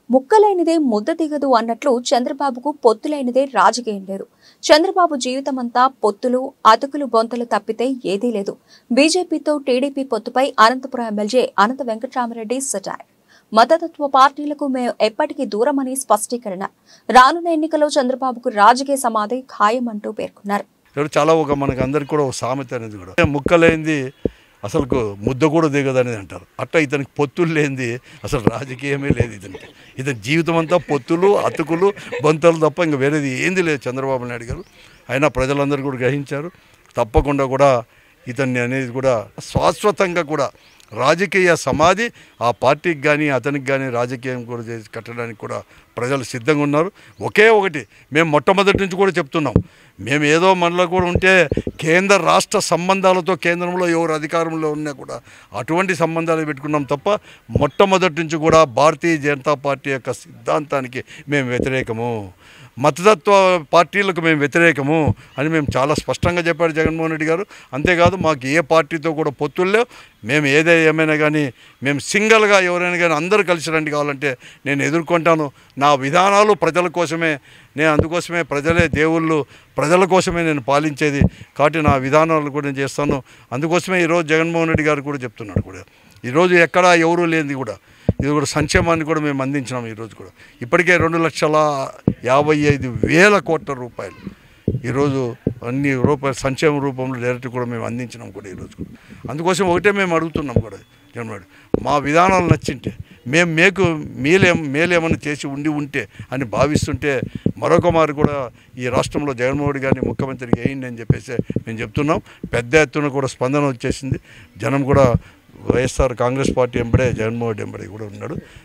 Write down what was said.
ముక్కలైనదే ముద్ద దిగదు అన్నట్లు చంద్రబాబుకు పొత్తులైనదే రాజకీయం లేదు చంద్రబాబు జీవితమంతా పొత్తులు అతుకులు బొంతలు తప్పితే ఏదీ లేదు బీజేపీతో టీడీపీ పొత్తుపై అనంతపురం ఎమ్మెల్యే అనంత వెంకటరామరెడ్డి సటాయ్ మతతత్వ పార్టీలకు మేము ఎప్పటికీ దూరమని స్పష్టీకరణ రానున్న ఎన్నికల్లో చంద్రబాబుకు రాజకీయ సమాధి ఖాయమంటూ పేర్కొన్నారు ఇక్కడ చాలా ఒక మనకు అందరికి కూడా ఒక సామెత అనేది కూడా ముక్కలేంది అసలు ముద్ద కూడా దిగదనేది అంటారు అట్లా ఇతనికి పొత్తులు లేనిది అసలు రాజకీయమే లేదు ఇతనికి ఇతని జీవితం అంతా పొత్తులు అతుకులు బొంతలు తప్ప ఇంకా వేరేది ఏంది లేదు చంద్రబాబు నాయుడు గారు అయినా ప్రజలందరూ కూడా గ్రహించారు తప్పకుండా కూడా ఇతన్ని అనేది కూడా శాశ్వతంగా కూడా రాజకీయ సమాధి ఆ పార్టీకి కానీ అతనికి కానీ రాజకీయం కూడా చేసి కట్టడానికి కూడా ప్రజలు సిద్ధంగా ఉన్నారు ఒకే ఒకటి మేము మొట్టమొదటి నుంచి కూడా చెప్తున్నాం మేము ఏదో మనలో కూడా ఉంటే కేంద్ర రాష్ట్ర సంబంధాలతో కేంద్రంలో ఎవరు అధికారంలో ఉన్నా కూడా అటువంటి సంబంధాలు పెట్టుకున్నాం తప్ప మొట్టమొదటి నుంచి కూడా భారతీయ జనతా పార్టీ యొక్క సిద్ధాంతానికి మేము వ్యతిరేకము మతతత్వ పార్టీలకు మేము వ్యతిరేకము అని మేము చాలా స్పష్టంగా చెప్పారు జగన్మోహన్ రెడ్డి గారు అంతేకాదు మాకు ఏ పార్టీతో కూడా పొత్తుల్లో మేము ఏదే ఏమైనా కానీ మేము సింగిల్గా ఎవరైనా కానీ అందరూ కలిసి రండి కావాలంటే నేను ఎదుర్కొంటాను నా విధానాలు ప్రజల కోసమే నేను అందుకోసమే ప్రజలే దేవుళ్ళు ప్రజల కోసమే నేను పాలించేది కాబట్టి నా విధానాలు కూడా నేను చేస్తాను అందుకోసమే ఈరోజు జగన్మోహన్ రెడ్డి గారు కూడా చెప్తున్నాడు కూడా ఈరోజు ఎక్కడా ఎవరూ లేనిది కూడా ఇది కూడా సంక్షేమాన్ని కూడా మేము అందించినాం ఈరోజు కూడా ఇప్పటికే రెండు లక్షల యాభై ఐదు వేల కోట్ల రూపాయలు ఈరోజు అన్ని రూపాయలు సంక్షేమ రూపంలో డైరెక్ట్ కూడా మేము అందించినాం కూడా ఈరోజు కూడా అందుకోసం ఒకటే మేము అడుగుతున్నాం కూడా జగన్మోహన్ మా విధానాలు నచ్చింటే మేము మేకు మేలేం మేలేమని చేసి ఉండి ఉంటే అని భావిస్తుంటే మరొక మారు కూడా ఈ రాష్ట్రంలో జగన్మోహన్ రెడ్డి గారిని ముఖ్యమంత్రికి వేయండి అని చెప్పేసి మేము చెప్తున్నాం పెద్ద ఎత్తున కూడా స్పందన వచ్చేసింది జనం కూడా వైఎస్ఆర్ కాంగ్రెస్ పార్టీ ఎంబడే జగన్మోహన్ రెడ్డి ఎంబడే కూడా ఉన్నాడు